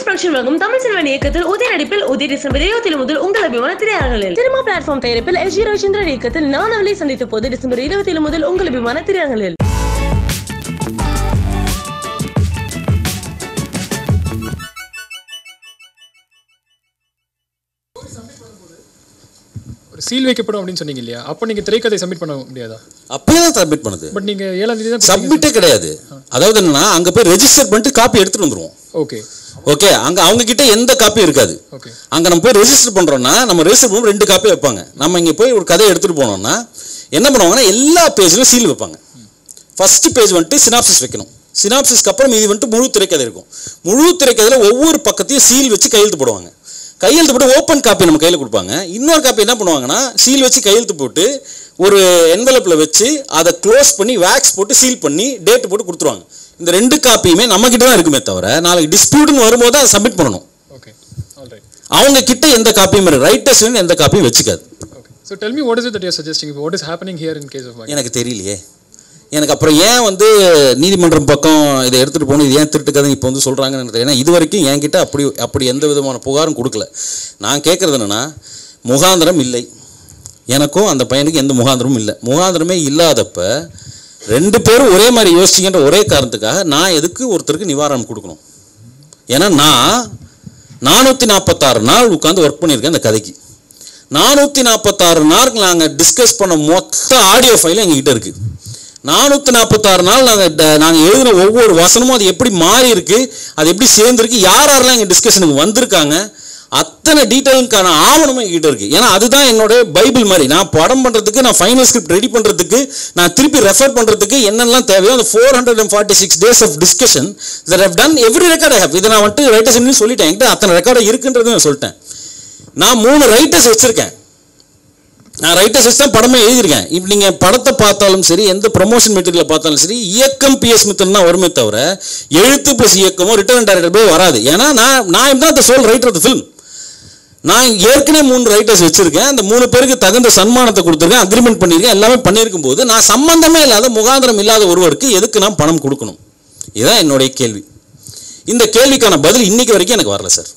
Production வழங்கும் தமிழ் செல்வன் இயக்கத்தில் உதய நடிப்பில் உதய டிசம்பர் இருபத்தி முதல் உங்கள் அபிமான திரையரங்களில் சினிமா பிளாட்ஃபார்ம் தயாரிப்பில் எஸ் ஜி ரவிச்சந்திரன் இயக்கத்தில் நான் அவளை சந்தித்த போது டிசம்பர் இருபத்தி முதல் உங்கள் அபிமான திரையரங்களில் ஒரு சீல் வைக்கப்படும் அப்படின்னு சொன்னீங்க இல்லையா அப்போ நீங்கள் திரைக்கதை சப்மிட் பண்ண முடியாதா அப்பயே தான் சப்மிட் பண்ணுது பட் நீங்கள் ஏழாம் தேதி தான் சப்மிட்டே கிடையாது அதாவது என்னன்னா அங்க போய் ரெஜிஸ்டர் பண்ணிட்டு காப்பி எடுத்துட்டு வந்துருவோம் ஓகே ஓகே அங்க அவங்க கிட்ட எந்த காப்பியும் இருக்காது ஓகே அங்க நம்ம போய் ரெஜிஸ்டர் பண்றோம்னா நம்ம ரெஜிஸ்டர் பண்ணும்போது ரெண்டு காப்பி வைப்பாங்க நம்ம இங்க போய் ஒரு கதையை எடுத்துட்டு போனோம்னா என்ன பண்ணுவாங்கன்னா எல்லா பேஜ்லயும் சீல் வைப்பாங்க ஃபர்ஸ்ட் பேஜ் வந்துட்டு சினாப்சிஸ் வைக்கணும் சினாப்சிஸ்க்கு அப்புறம் இது வந்துட்டு முழு திரைக்கதை இருக்கும் முழு திரைக்கதையில ஒவ்வொரு பக்கத்தையும் சீல் வச்சு கையெழுத்து போடுவாங்க கையெழுத்து போட்டு ஓப்பன் காப்பி நம்ம கையில் கொடுப்பாங்க இன்னொரு காப்பி என்ன பண்ணுவாங்கன்னா சீல் வச்சு கையெழுத்து போட்டு ஒரு என்வலப்பில் வச்சு அதை க்ளோஸ் பண்ணி வேக்ஸ் போட்டு சீல் பண்ணி டேட் போட்டு கொடுத்துருவாங்க இந்த ரெண்டு காப்பியுமே நம்ம கிட்ட தான் இருக்குமே தவிர நாளைக்கு டிஸ்பியூட்னு வரும்போது அதை சப்மிட் பண்ணணும் ஓகே ஆல் ரைட் அவங்க கிட்ட எந்த காப்பியும் இருக்கு ரைட்டர்ஸ் எந்த காப்பியும் வச்சுக்காது okay so tell me what is it that you're suggesting what is happening here in case of எனக்கு தெரியலையே எனக்கு அப்புறம் ஏன் வந்து நீதிமன்றம் பக்கம் இதை எடுத்துகிட்டு போகணும் இது ஏன் திருட்டு கதை இப்போ வந்து சொல்கிறாங்கன்னு எனக்கு தெரியல. ஏன்னா இது வரைக்கும் என்கிட்ட அப்படி அப்படி எந்த விதமான புகாரும் கொடுக்கல நான் கேட்குறது என்னென்னா முகாந்திரம் இல்லை எனக்கும் அந்த பையனுக்கு எந்த முகாந்திரமும் இல்லை முகாந்திரமே இல்லாதப்ப ரெண்டு பேரும் ஒரே மாதிரி யோசிச்சிங்கன்ற ஒரே காரணத்துக்காக நான் எதுக்கு ஒருத்தருக்கு நிவாரணம் கொடுக்கணும் ஏன்னா நான் நானூற்றி நாற்பத்தாறு நாள் உட்காந்து ஒர்க் பண்ணியிருக்கேன் அந்த கதைக்கு நானூற்றி நாற்பத்தாறு நாள் நாங்கள் டிஸ்கஸ் பண்ண மொத்த ஆடியோ ஃபைலும் எங்ககிட்ட இருக்குது நானூற்றி நாற்பத்தாறு நாள் நாங்கள் நாங்கள் எழுதின ஒவ்வொரு வசனமும் அது எப்படி மாறி இருக்கு அது எப்படி சேர்ந்துருக்கு யார் யாரெல்லாம் எங்கள் டிஸ்கஷனுக்கு வந்திருக்காங்க அத்தனை டீட்டெயிலுக்கான ஆவணமும் எங்ககிட்ட இருக்கு ஏன்னா அதுதான் என்னோட பைபிள் மாதிரி நான் படம் பண்ணுறதுக்கு நான் ஃபைனல் ஸ்கிரிப்ட் ரெடி பண்ணுறதுக்கு நான் திருப்பி ரெஃபர் பண்ணுறதுக்கு என்னெல்லாம் தேவையோ அந்த four hundred and forty six days of discussion that have done every record I have இதை நான் வந்துட்டு ரைட்டர்ஸ் சொல்லிட்டேன் என்கிட்ட அத்தனை ரெக்கார்டு இருக்குன்றதும் நான் சொல்லிட்டேன் நான் மூணு ரைட்டர்ஸ் வச்சிருக்கேன் நான் ரைட்டர்ஸ் வச்சு தான் படமே எழுதியிருக்கேன் இப்போ நீங்கள் படத்தை பார்த்தாலும் சரி எந்த ப்ரொமோஷன் மெட்டீரியல் பார்த்தாலும் சரி இயக்கம் பிஎஸ் மித்தன் தான் வருமே தவிர எழுத்து ப்ளஸ் இயக்கமோ ரிட்டர்ன் டைரக்டர் போய் வராது ஏன்னா நான் நான் தான் the sole writer of film நான் ஏற்கனவே மூணு ரைட்டர்ஸ் வச்சிருக்கேன் அந்த மூணு பேருக்கு தகுந்த சன்மானத்தை கொடுத்துருக்கேன் அக்ரிமெண்ட் பண்ணியிருக்கேன் எல்லாமே பண்ணியிருக்கும் போது நான் சம்பந்தமே இல்லாத முகாந்திரம் இல்லாத ஒருவருக்கு எதுக்கு நான் பணம் கொடுக்கணும் இதுதான் என்னுடைய கேள்வி இந்த கேள்விக்கான பதில் இன்னைக்கு வரைக்கும் எனக்கு வரல சார்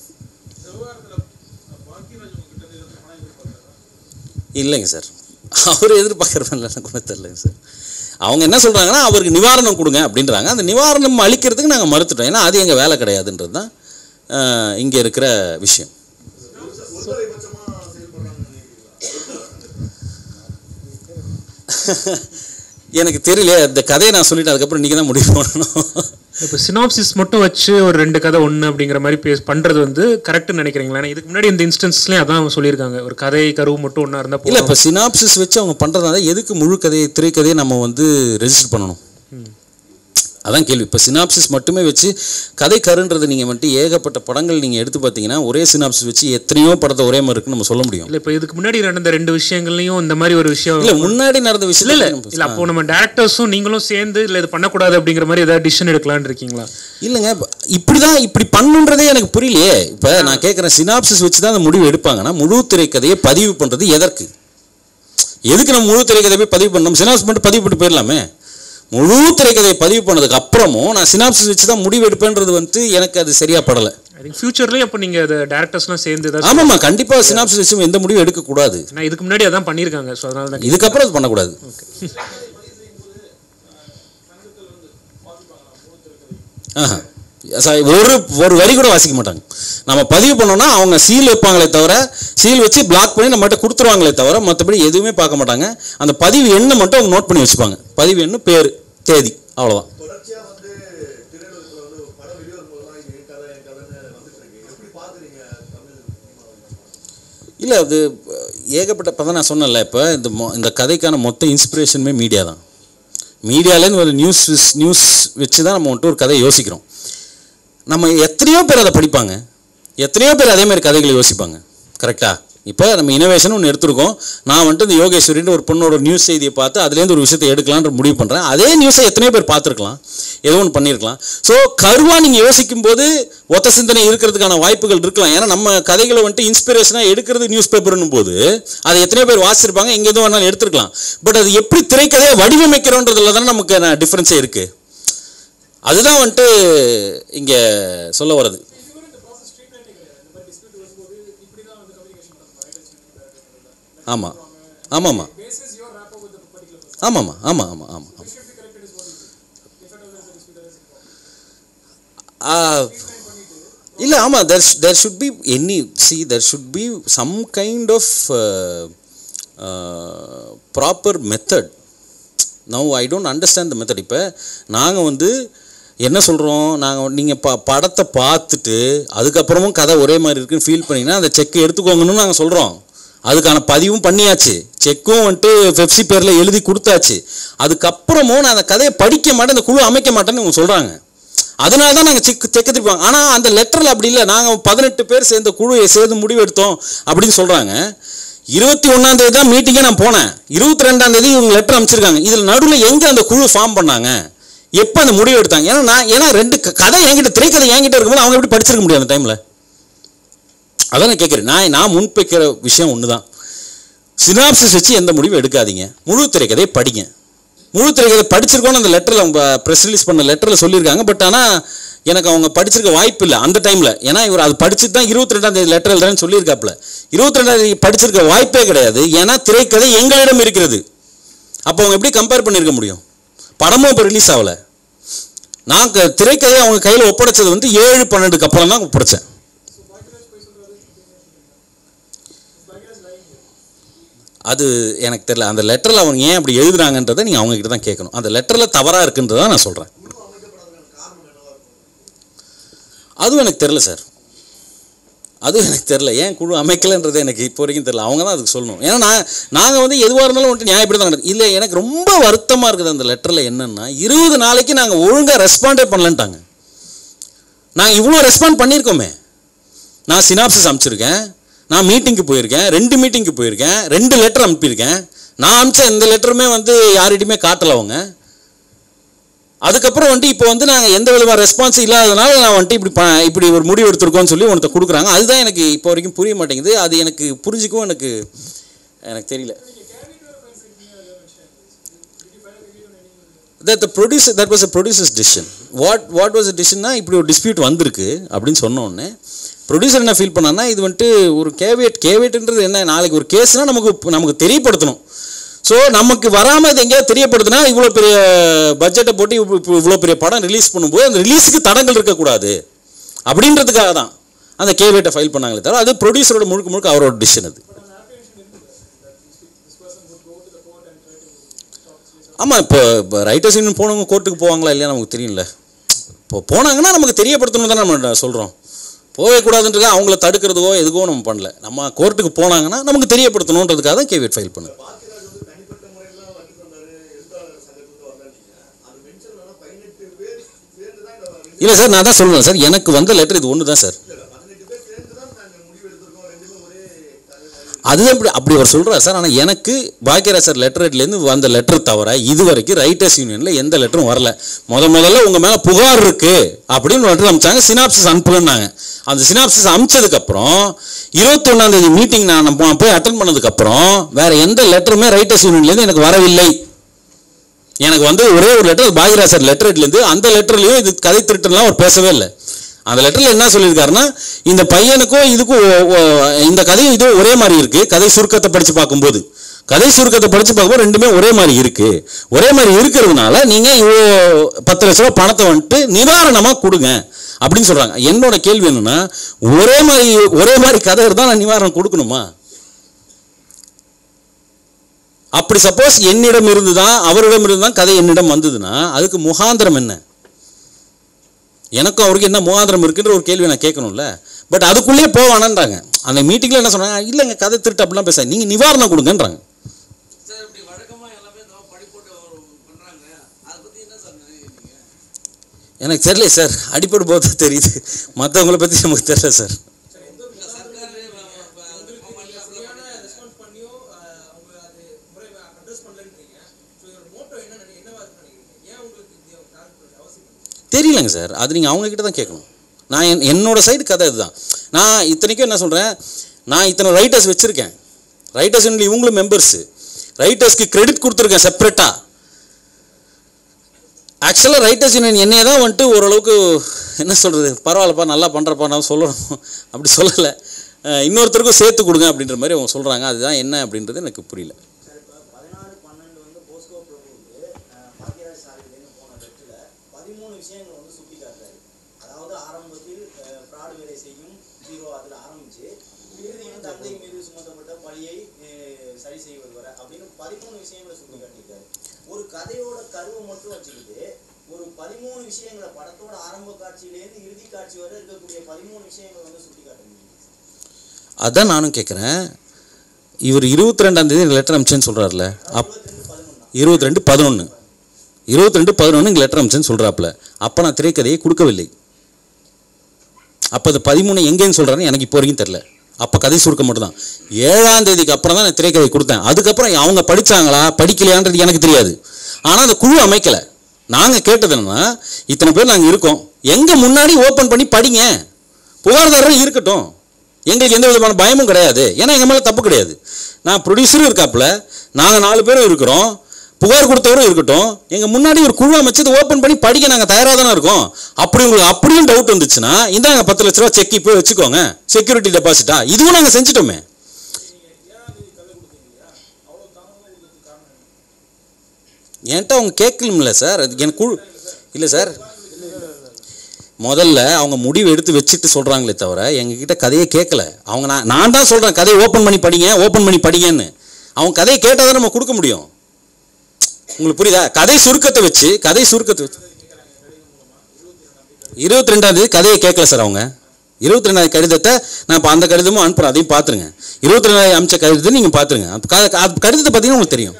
இல்லைங்க சார் அவர் எதிர்பார்க்குறதில்ல எனக்கு ஒன்றும் தெரிலங்க சார் அவங்க என்ன சொல்கிறாங்கன்னா அவருக்கு நிவாரணம் கொடுங்க அப்படின்றாங்க அந்த நிவாரணம் அளிக்கிறதுக்கு நாங்கள் மறுத்துட்டோம் ஏன்னா அது எங்கள் வேலை கிடையாதுன்றது தான் இங்கே இருக்கிற விஷயம் எனக்கு தெரியல இந்த கதையை நான் சொல்லிட்டேன் அதுக்கப்புறம் நீங்கள் தான் முடிவு பண்ணணும் இப்போ சினாப்சிஸ் மட்டும் வச்சு ஒரு ரெண்டு கதை ஒன்று அப்படிங்கிற மாதிரி பேஸ் பண்ணுறது வந்து கரெக்ட்னு நினைக்கிறீங்களா ஏன்னா இதுக்கு முன்னாடி இந்த இன்ஸ்டன்ஸ்லேயும் அதான் சொல்லியிருக்காங்க ஒரு கதை கருவு மட்டும் ஒன்றா இருந்தால் இல்லை இப்போ சினாப்சிஸ் வச்சு அவங்க பண்ணுறதுனால எதுக்கு முழு கதையை திரைக்கதையை நம்ம வந்து ரெஜிஸ்டர் பண்ணணும் அதான் கேள்வி இப்போ சினாப்சிஸ் மட்டுமே வச்சு கதை கருன்றது நீங்கள் வந்துட்டு ஏகப்பட்ட படங்கள் நீங்கள் எடுத்து பார்த்தீங்கன்னா ஒரே சினாப்சிஸ் வச்சு எத்தனையோ படத்தை ஒரே மாதிரி இருக்குன்னு நம்ம சொல்ல முடியும் இல்லை இப்போ இதுக்கு முன்னாடி நடந்த ரெண்டு விஷயங்கள்லையும் இந்த மாதிரி ஒரு விஷயம் இல்லை முன்னாடி நடந்த இல்லை விஷயம் இல்லை இல்லை அப்போ நம்ம டேரக்டர்ஸும் நீங்களும் சேர்ந்து இல்லை இது பண்ணக்கூடாது அப்படிங்கிற மாதிரி ஏதாவது டிசிஷன் எடுக்கலாம்னு இருக்கீங்களா இல்லைங்க இப்படி தான் இப்படி பண்ணுன்றதே எனக்கு புரியலையே இப்போ நான் கேட்குறேன் சினாப்சிஸ் வச்சு தான் அந்த முடிவு எடுப்பாங்கன்னா முழு திரைக்கதையை பதிவு பண்ணுறது எதற்கு எதுக்கு நம்ம முழு திரைக்கதையை போய் பதிவு பண்ணணும் சினாப்ஸ் மட்டும் பதிவு பண்ணிட்டு போயிடலாமே முழு திரைக்கதையை பதிவு பண்ணதுக்கு அப்புறமும் நான் சினாப்சிஸ் வச்சு தான் முடிவு எடுப்பேன்றது வந்து எனக்கு அது சரியா படலை ஐ திங்க் ஃபியூச்சர்லேயும் அப்போ நீங்கள் அதை டேரக்டர்ஸ்லாம் சேர்ந்து ஏதாவது ஆமாம்மா கண்டிப்பாக சினாப்சிஸ் வச்சு எந்த முடிவும் எடுக்கக்கூடாது நான் இதுக்கு முன்னாடி அதான் பண்ணியிருக்காங்க ஸோ அதனால தான் இதுக்கப்புறம் அது பண்ணக்கூடாது ஆஹா. ச- ஒரு ஒரு வரி கூட வாசிக்க மாட்டாங்க நம்ம பதிவு பண்ணோம்னா அவங்க சீல் வைப்பாங்களே தவிர சீல் வச்சு பிளாக் பண்ணி நம்மகிட்ட கொடுத்துருவாங்களே தவிர மற்றபடி எதுவுமே பார்க்க மாட்டாங்க அந்த பதிவு எண்ணை மட்டும் அவங்க நோட் பண்ணி வச்சுப்பாங்க பதிவு எண்ணு பேர் தேதி அவ்வளோதான் தொடர்ச்சியா வந்து திரையுலகத்துல வந்து ஒரு படம் வெளிவரும் போதெல்லாம் இது என் கதை என் கதைன்னு வந்துட்டு இருக்கு எப்படி பாக்குறீங்க தமிழ் சினிமாவை இல்லை அது அஹ், ஏகப்பட்ட இப்போ தான் நான் சொன்னேன்ல இப்போ இந்த மொ- இந்த கதைக்கான மொத்த இன்ஸ்பிரேஷனுமே மீடியா தான் மீடியாலேருந்து ஒரு நியூஸ் நியூஸ் வச்சு தான் நம்ம வந்துட்டு ஒரு கதையை யோசிக்கிறோம் நம்ம எத்தனையோ பேர் அதை படிப்பாங்க எத்தனையோ பேர் அதே மாதிரி கதைகளை யோசிப்பாங்க கரெக்டா இப்போ நம்ம இனோவேஷன் ஒன்று எடுத்திருக்கோம் நான் வந்துட்டு இந்த யோகேஸ்வரின்னு ஒரு பொண்ணோட நியூஸ் செய்தியை பார்த்து அதுலேருந்து ஒரு விஷயத்தை எடுக்கலான்ற முடிவு பண்ணுறேன் அதே நியூஸை எத்தனையோ பேர் பார்த்துருக்கலாம் ஏதோ ஒன்று பண்ணியிருக்கலாம் ஸோ கருவா நீங்கள் யோசிக்கும் போது ஒத்த சிந்தனை இருக்கிறதுக்கான வாய்ப்புகள் இருக்கலாம் ஏன்னா நம்ம கதைகளை வந்துட்டு இன்ஸ்பிரேஷனாக எடுக்கிறது நியூஸ் பேப்பர்னும் போது அதை எத்தனையோ பேர் வாசிச்சிருப்பாங்க எங்கே எதுவும் வேணாலும் எடுத்துருக்கலாம் பட் அது எப்படி திரைக்கதையை வடிவமைக்கிறோன்றதுல தானே நமக்கு டிஃப்ரென்ஸே இருக்குது அதுதான் வந்துட்டு இங்கே சொல்ல வர்றது ஆமாம் ஆமாம்மா ஆமாம்மா ஆமாம் ஆமாம் ஆமாம் இல்லை ஆமாம் there there should be any see there should be some kind of proper method now I don't understand the method இப்போ நாங்கள் வந்து என்ன சொல்கிறோம் நாங்கள் நீங்கள் ப படத்தை பார்த்துட்டு அதுக்கப்புறமும் கதை ஒரே மாதிரி இருக்குன்னு ஃபீல் பண்ணிங்கன்னா அந்த செக் எடுத்துக்கோங்கன்னு நாங்கள் சொல்கிறோம் அதுக்கான பதிவும் பண்ணியாச்சு செக்கும் வந்துட்டு பெப்சி பேரில் எழுதி கொடுத்தாச்சு அதுக்கப்புறமும் நான் அந்த கதையை படிக்க மாட்டேன் அந்த குழு அமைக்க மாட்டேன்னு இவங்க சொல்கிறாங்க அதனால தான் நாங்கள் செக் செக் திருப்பாங்க ஆனால் அந்த லெட்டரில் அப்படி இல்லை நாங்கள் பதினெட்டு பேர் சேர்ந்த குழுவை சேர்ந்து முடிவு எடுத்தோம் அப்படின்னு சொல்கிறாங்க இருபத்தி ஒன்றாம் தேதி தான் மீட்டிங்கே நான் போனேன் இருபத்தி ரெண்டாம் தேதி இவங்க லெட்டர் அமைச்சிருக்காங்க இதில் நடுவில் எங்கே அந்த குழு ஃபார்ம் பண்ணாங்க எப்போ அந்த முடிவு எடுத்தாங்க ஏன்னா நான் ஏன்னா ரெண்டு க- கதை என்கிட்ட திரைக்கதை என்கிட்ட இருக்கும்போது அவங்க எப்படி படிச்சிருக்க முடியும் அந்த டைமில் அதான் நான் கேட்குறேன் நான் நான் முன்வைக்கிற விஷயம் ஒன்று தான் சினாப்சிஸ் வச்சு எந்த முடிவும் எடுக்காதீங்க முழு திரைக்கதையை படிங்க முழு திரைக்கதை படிச்சிருக்கோன்னு அந்த லெட்டரில் அவங்க ப்ரெஸ் ரிலீஸ் பண்ண லெட்டரில் சொல்லியிருக்காங்க பட் ஆனால் எனக்கு அவங்க படிச்சிருக்க வாய்ப்பு இல்லை அந்த டைமில் ஏன்னா இவர் அது படிச்சுட்டு தான் இருபத்தி ரெண்டாம் தேதி லெட்டர் எழுதுறேன்னு சொல்லியிருக்காப்புல இருபத்தி ரெண்டாம் தேதி படிச்சிருக்க வாய்ப்பே கிடையாது ஏன்னா திரைக்கதை எங்களிடம் இருக்கிறது அப்போ அவங்க எப்படி கம்பேர் பண்ணியிருக்க முடியும் படமும் இப்போ ரிலீஸ் ஆகலை நான் க- திரைக்கதையை அவங்க கையில் ஒப்படைச்சது வந்து ஏழு பன்னெண்டுக்கு அப்புறம் தான் ஒப்படைச்சேன் அது எனக்கு தெரியல அந்த லெட்டரில் அவங்க ஏன் அப்படி எழுதுறாங்கன்றதை நீங்கள் அவங்க கிட்ட தான் கேட்கணும் அந்த லெட்டரில் தவறாக இருக்குன்றதை நான் சொல்கிறேன் அதுவும் எனக்கு தெரில சார் அதுவும் எனக்கு தெரில ஏன் குழு அமைக்கலைன்றது எனக்கு இப்போ வரைக்கும் தெரில அவங்க தான் அதுக்கு சொல்லணும் ஏன்னா நான் நாங்கள் வந்து எதுவாக இருந்தாலும் வந்துட்டு நியாயப்படி தான் நடக்குது இல்லை எனக்கு ரொம்ப வருத்தமாக இருக்குது அந்த லெட்டரில் என்னென்னா இருபது நாளைக்கு நாங்கள் ஒழுங்காக ரெஸ்பாண்டே பண்ணலன்ட்டாங்க நாங்கள் இவ்வளோ ரெஸ்பாண்ட் பண்ணியிருக்கோமே நான் சினாப்சிஸ் அனுப்பிச்சிருக்கேன் நான் மீட்டிங்க்கு போயிருக்கேன் ரெண்டு மீட்டிங்க்கு போயிருக்கேன் ரெண்டு லெட்டர் அனுப்பியிருக்கேன் நான் அனுப்பிச்ச எந்த லெட்டருமே வந்து யார்கிட்டையுமே காட்டல அவங்க அதுக்கப்புறம் வந்துட்டு இப்போ வந்து நாங்கள் எந்த விதமான ரெஸ்பான்ஸ் இல்லாததுனால நான் வந்துட்டு இப்படி ப இப்படி ஒரு முடிவு எடுத்திருக்கோம்னு சொல்லி ஒருத்த கொடுக்குறாங்க அதுதான் எனக்கு இப்போ வரைக்கும் புரிய மாட்டேங்குது அது எனக்கு புரிஞ்சிக்கவும் எனக்கு எனக்கு தெரியல that the producer that was a producer's decision what what was the decision இப்படி ஒரு dispute வந்திருக்கு அப்படின்னு சொன்ன உடனே ப்ரொடியூசர் என்ன ஃபீல் பண்ணான்னா இது வந்துட்டு ஒரு கேவேட் கேவேட்ன்றது என்ன நாளைக்கு ஒரு கேஸ்னால் நமக்கு நமக்கு தெரியப்படுத்தணும் ஸோ நமக்கு வராமல் இது எங்கேயாவது தெரியப்படுத்தினா இவ்வளோ பெரிய பட்ஜெட்டை போட்டு இவ்வளோ இவ்வளோ பெரிய படம் ரிலீஸ் பண்ணும்போது அந்த ரிலீஸுக்கு தடங்கள் இருக்கக்கூடாது அப்படின்றதுக்காக தான் அந்த கேவேட்டை ஃபைல் பண்ணாங்களே தவிர அது ப்ரொடியூசரோட முழுக்க முழுக்க அவரோட டிசிஷன் அது ஆமாம் இப்போ இப்போ ரைட்டர்ஸ் யூனியன் போனவங்க கோர்ட்டுக்கு போவாங்களா இல்லையா நமக்கு தெரியல இப்போ போனாங்கன்னா நமக்கு தெரியப்படுத்தணும் தானே நம்ம சொல்கிறோம் போகவே கூடாதுன்றதுக்காக அவங்கள தடுக்கிறதுக்கோ எதுக்கோ நம்ம பண்ணல நம்ம கோர்ட்டுக்கு போனாங்கன்னா நமக்கு தெரியப்படுத்தணுன்றதுக்காக தான் கேவியட் ஃபைல் பண்ணு பாக்கியராஜ் வந்து தனிப்பட்ட முறையில் வட்டி தந்தாரு எழுத்தாளர் சங்கத்துக்கு வரலன்னீங்க அது மென்ஷன் வேணா பதினெட்டு பேர் சேர்ந்து தான் இந்த இல்லை சார் நான் தான் சொல்லுவேன் சார் எனக்கு வந்த லெட்டர் இது ஒன்று தான் சார் பதினெட்டு பேர் சேர்ந்து தான் நாங்கள் முடிவு எடுத்திருக்கோம் ரெண்டுமே ஒரே தலைவர் அதுதான் இப்படி அப்படி அவர் சொல்கிறார் சார் ஆனால் எனக்கு பாக்கியராஜ் சார் லெட்டர்லேருந்து வந்த லெட்டர் தவிர இது வரைக்கும் ரைட்டர்ஸ் யூனியனில் எந்த லெட்டரும் வரல முத முதல்ல உங்கள் மேலே புகார் இருக்கு அப்படின்னு லெட்டர் அனுப்பிச்சாங்க சினாப்சிஸ் அனுப்புனாங்க அந்த சினாப்சிஸ் அனுப்பிச்சதுக்கப்புறம் இருபத்தொன்னாம் தேதி மீட்டிங் நான் போ- போய் அட்டன் பண்ணதுக்கப்புறம் வேற எந்த லெட்டருமே ரைட்டர்ஸ் யூனியன்லேருந்து எனக்கு வரவில்லை எனக்கு வந்து ஒரே ஒரு லெட்டர் பாகிராஜ் சார் லெட்டர்லேருந்து அந்த லெட்டர்லையும் இது கதை திருட்டுலாம் அவர் பேசவே இல்லை அந்த லெட்டரில் என்ன சொல்லியிருக்காருன்னா இந்த பையனுக்கும் இதுக்கும் ஒ- ஒ- இந்த கதையும் இதுவும் ஒரே மாதிரி இருக்கு கதை சுருக்கத்தை படித்து பார்க்கும்போது கதை சுருக்கத்தை படித்து பார்க்கும்போது ரெண்டுமே ஒரே மாதிரி இருக்கு ஒரே மாதிரி இருக்கிறதுனால நீங்கள் இவ்வளோ பத்து லட்ச ரூபா பணத்தை வந்துட்டு நிவாரணமாக கொடுங்க அப்படின்னு சொல்கிறாங்க என்னோட கேள்வி என்னன்னா ஒரே மாதிரி ஒரே மாதிரி கதை இருந்தால் நான் நிவாரணம் கொடுக்கணுமா அப்படி சப்போஸ் என்னிடம் இருந்து தான் அவரிடம் இருந்து தான் கதை என்னிடம் வந்ததுன்னா அதுக்கு முகாந்திரம் என்ன எனக்கும் அவருக்கு என்ன முகாந்திரம் இருக்குன்ற ஒரு கேள்வி நான் கேட்கணும்ல பட் அதுக்குள்ளேயே போவானான்றாங்க அந்த மீட்டிங்கில் என்ன சொன்னாங்க இல்லைங்க கதை திருட்டு அப்படிலாம் பேச நீங்கள் நிவாரணம் கொடுங்கன்றாங்க சார் இப்படி வழக்கமா எல்லாமே இந்த மாதிரி படி போட்டு பண்றாங்க அதை பத்தி என்ன சார் நினைக்கிறீங்க எனக்கு தெரியல சார் அடிப்படை போது தெரியுது மற்றவங்கள பற்றி நமக்கு தெரியல சார் இல்ல சர்க்காரே ரெஸ்பான்ஸ் பண்ணியும் அஹ், அவங்க அது முறை அட்ரஸ் பண்ணலன்றீங்க ஸோ இதோட மோட்டோ என்ன நினை- என்னவா இருக்குன்னு நினைக்கிறீங்க ஏன் உங்களுக்கு இது டார்கெட் பண்ண அவசியம் இல்லை? தெரியலங்க சார் அது நீங்கள் அவங்கக்கிட்ட தான் கேட்கணும் நான் என் என்னோட சைடு கதை இதுதான் நான் இத்தனைக்கும் என்ன சொல்கிறேன் நான் இத்தனை ரைட்டர்ஸ் வச்சுருக்கேன் ரைட்டர்ஸ் இவங்களும் மெம்பர்ஸு ரைட்டர்ஸ்க்கு கிரெடிட் கொடுத்துருக்கேன் செப்பரேட்டாக ஆக்சுவலாக ரைட்டர்ஸ் யூனியன் என்னைய தான் வந்துட்டு ஓரளவுக்கு என்ன சொல்கிறது பரவாயில்லப்பா நல்லா பண்ணுறப்பா நான் சொல்லணும் அப்படி சொல்லலை அஹ், இன்னொருத்தருக்கும் சேர்த்து கொடுங்க அப்படின்ற மாதிரி அவங்க சொல்கிறாங்க அதுதான் என்ன அப்படின்றது எனக்கு புரியல சார் இப்போ பதினாறு பன்னெண்டு வந்து போஸ்கோ பிரபுவுக்கு அஹ், பாக்கியராஜ் சாலையிலேருந்து போன வெற்றில பதிமூணு விஷயங்கள் வந்து சுட்டி காட்டுறாரு அதாவது ஆரம்பத்தில் ஃப்ராடு வேலை செய்யும் ஜீரோ அதில் ஆரம்பிச்சு இறுதியில் தந்தை மீது சுமத்தப்பட்ட பழியை அஹ், சரி செய்வது வரை அப்படின்னு பதிமூணு விஷயங்களை சுட்டி காட்டியிருக்காரு ஒரு கதையோட கருவை மட்டும் வச்சுக்கிட்டு ஒரு பதிமூணு விஷயங்களை படத்தோட ஆரம்ப காட்சியிலேருந்து இறுதி காட்சி வரை இருக்கக்கூடிய பதிமூணு விஷயங்களை வந்து சுட்டி காட்ட முடியும் அதான் நானும் கேட்குறேன் இவர் இருபத்தி ரெண்டாம் தேதி லெட்டர் அமிச்சேன்னு சொல்கிறாருல அப் இருபத்தி ரெண்டு பதினொன்று இருபத்தி ரெண்டு பதினொன்று இங்கே லெட்டர் அமிச்சேன்னு சொல்கிறாப்புல அப்போ நான் திரைக்கதையை கொடுக்கவில்லை அப்போ அது பதிமூணு எங்கேன்னு சொல்கிறாருன்னு எனக்கு இப்போ வரைக்கும் தெரில அப்போ கதை சுருக்கம் மட்டும்தான் ஏழாம் தேதிக்கு அப்புறம் தான் நான் திரைக்கதை கொடுத்தேன் அதுக்கப்புறம் அவங்க படிச்சாங்களா படிக்கலையான்றது எனக்கு தெரியாது ஆனால் அந்த குழு அமைக்கலை நாங்கள் கேட்டது என்னன்னா இத்தனை பேர் நாங்கள் இருக்கோம் எங்கே முன்னாடி ஓப்பன் பண்ணி படிங்க புகார்தாரரும் இருக்கட்டும் எங்களுக்கு எந்த விதமான பயமும் கிடையாது ஏன்னா எங்கள் மேலே தப்பு கிடையாது நான் ப்ரொடியூசரும் இருக்காப்புல நாங்கள் நாலு பேரும் இருக்கிறோம் புகார் கொடுத்தவரும் இருக்கட்டும் எங்கள் முன்னாடி ஒரு குழு அமைச்சது ஓப்பன் பண்ணி படிக்க நாங்கள் தயாராக தானே இருக்கோம் அப்படி உங்களுக்கு அப்படியும் டவுட் வந்துச்சுன்னா இந்தாங்க பத்து லட்ச ரூபா செக் இப்போ வச்சுக்கோங்க செக்யூரிட்டி டெபாசிட்டா இதுவும் நாங்கள் செஞ்சுட்டோமே என்கிட்ட அவங்க கேட்கலும்ல சார் அது எனக்கு குழு இல்லை சார் முதல்ல அவங்க முடிவு எடுத்து வச்சுட்டு சொல்கிறாங்களே தவிர எங்ககிட்ட கதையை கேட்கல அவங்க நான் நான் தான் சொல்கிறேன் கதையை ஓப்பன் பண்ணி படிங்க ஓப்பன் பண்ணி படிங்கன்னு அவங்க கதையை கேட்டால் தான் நம்ம கொடுக்க முடியும் உங்களுக்கு புரியுதா கதை சுருக்கத்தை வச்சு கதை சுருக்கத்தை வச்சு இருபத்தி ரெண்டாம் தேதி கதையை கேட்கல சார் அவங்க இருபத்தி ரெண்டாவது கடிதத்தை நான் இப்போ அந்த கடிதமும் அனுப்புகிறேன் அதையும் பார்த்துருங்க இருபத்தி ரெண்டாவது அமிச்ச கடிதத்தை நீங்கள் பார்த்துருங்க அந்த க- அது கடிதத்தை பார்த்தீங்கன்னா உங்களுக்கு தெரியும்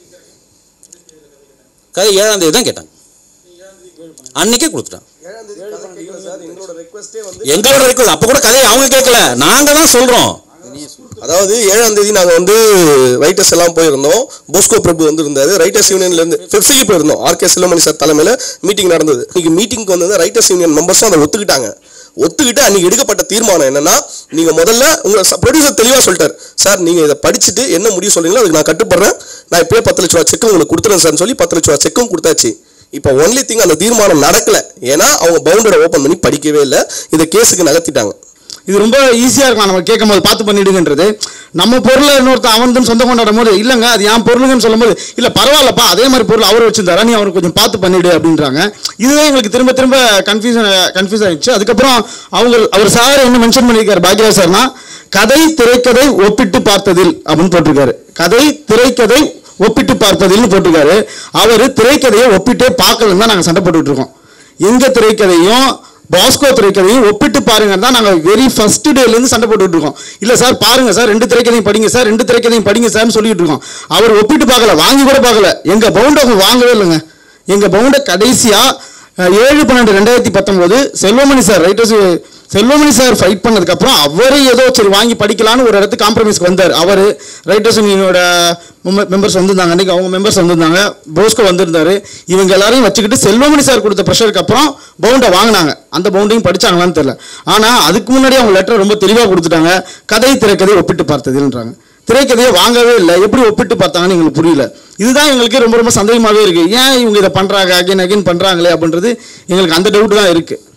கதை ஏழாம் தேதி தான் கேட்டாங்க அன்னைக்கே கொடுத்துட்டான் ஏழாம் தேதி கதை கேட்கல சார் எங்களோட ரெக்வஸ்டே வந்து எங்களோட request அப்போ கூட கதையை அவங்க கேட்கல நாங்கள் தான் சொல்கிறோம் அதாவது ஏழாம் தேதி நாங்கள் வந்து ரைட்டர்ஸ் எல்லாம் போயிருந்தோம் போஸ்கோ பிரபு வந்து இருந்தாரு ரைட்டர்ஸ் யூனியன்ல இருந்து பெப்சிக்கு போயிருந்தோம் ஆர்கே செல்வமணி சார் தலைமையில் மீட்டிங் நடந்தது இன்னைக்கு மீட்டிங்க்கு வந்து ரைட்டர்ஸ் யூனியன் மெம்பர்ஸும் அதை ஒத்துக்கிட்டாங்க ஒத்துக்கிட்டு அன்னைக்கு எடுக்கப்பட்ட தீர்மானம் என்னன்னா நீங்க முதல்ல உங்க ப்ரொடியூசர் தெளிவா சொல்லிட்டார் சார் நீங்க இதை படிச்சுட்டு என்ன முடிவு சொல்றீங்களோ அதுக்கு நான் கட்டுப்படுறேன் நான் இப்பயே பத்து லட்ச ரூபா செக் உங்களுக்கு கொடுத்துறேன் சார்னு சொல்லி பத்து லட்ச ரூபா செக்கும் கொடுத்தாச்சு இப்போ ஒன்லி திங் அந்த தீர்மானம் நடக்கல ஏன்னா அவங்க பவுண்டரை ஓப்பன் பண்ணி படிக்கவே இல்லை இதை கேஸுக்கு நகர்த்திட்டாங்க இது ரொம்ப ஈஸியாக இருக்கும் நம்ம கேட்கும் போது பார்த்து பண்ணிடுங்கன்றது நம்ம பொருளை இன்னொருத்தன் அவன் சொந்தம் கொண்டாடும் போது இல்லைங்க அது என் பொருளுங்கன்னு சொல்லும்போது இல்லை பரவாயில்லப்பா அதே மாதிரி பொருள் அவர் வச்சிருந்தாரா நீ அவருக்கு கொஞ்சம் பார்த்து பண்ணிடு அப்படின்றாங்க இதுதான் எங்களுக்கு திரும்ப திரும்ப கன்ஃபியூஷன் கன்ஃபியூஸ் ஆயிடுச்சு அதுக்கப்புறம் அவங்க அவர் சார் என்ன மென்ஷன் பண்ணியிருக்காரு பாக்யராஜ் சார்னா கதை திரைக்கதை ஒப்பிட்டு பார்த்ததில் அப்படின்னு போட்டிருக்காரு கதை திரைக்கதை ஒப்பிட்டு பார்ப்பதில்னு போட்டிருக்காரு அவர் திரைக்கதையை ஒப்பிட்டே பார்க்கலன்னு தான் நாங்கள் சண்டை போட்டுட்டு இருக்கோம் எங்க திரைக்கதையும் பாஸ்கோ திரைக்கதையும் ஒப்பிட்டு பாருங்க தான் நாங்கள் வெரி ஃபர்ஸ்ட் டேலேருந்து சண்டை போட்டுட்டு இருக்கோம் இல்லை சார் பாருங்க சார் ரெண்டு திரைக்கதையும் படிங்க சார் ரெண்டு திரைக்கதையும் படிங்க சார்னு சொல்லிட்டு இருக்கோம் அவர் ஒப்பிட்டு பார்க்கல வாங்கி கூட பார்க்கல எங்க பவுண்டை அவங்க வாங்கவே இல்லைங்க எங்க பவுண்டை கடைசியா அஹ், ஏழு பன்னெண்டு ரெண்டாயிரத்தி பத்தொம்போது Selvamani sir writers Selvamani sir fight பண்ணதுக்கப்புறம் அவரே ஏதோ சரி வாங்கி படிக்கலான்னு ஒரு இடத்துக்கு காம்ப்ரமைஸ்க்கு வந்தார் அவர் ரைட்டர்ஸ் யூனியனோட மெம்பர்ஸ் வந்திருந்தாங்க அன்றைக்கி அவங்க மெம்பர்ஸ் வந்திருந்தாங்க போஸ்கோ வந்திருந்தாரு இவங்க எல்லாரையும் வச்சுக்கிட்டு செல்வமணி சார் கொடுத்த ப்ரெஷருக்கு அப்புறம் பவுண்டை வாங்கினாங்க அந்த பவுண்டையும் படிச்சாங்களான்னு தெரியல ஆனால் அதுக்கு முன்னாடி அவங்க லெட்டர் ரொம்ப தெளிவாக கொடுத்துட்டாங்க கதை திரைக்கதை ஒப்பிட்டு பார்த்ததுன்றாங்க திரைக்கதையை வாங்கவே இல்லை எப்படி ஒப்பிட்டு பார்த்தாங்கன்னு எங்களுக்கு புரியல இதுதான் எங்களுக்கு ரொம்ப ரொம்ப சந்தேகமாகவே இருக்குது ஏன் இவங்க இதை பண்ணுறாங்க அகைன் அகைன் பண்ணுறாங்களே அப்படின்றது எங்களுக்கு அந்த டவுட் தான் இருக்குது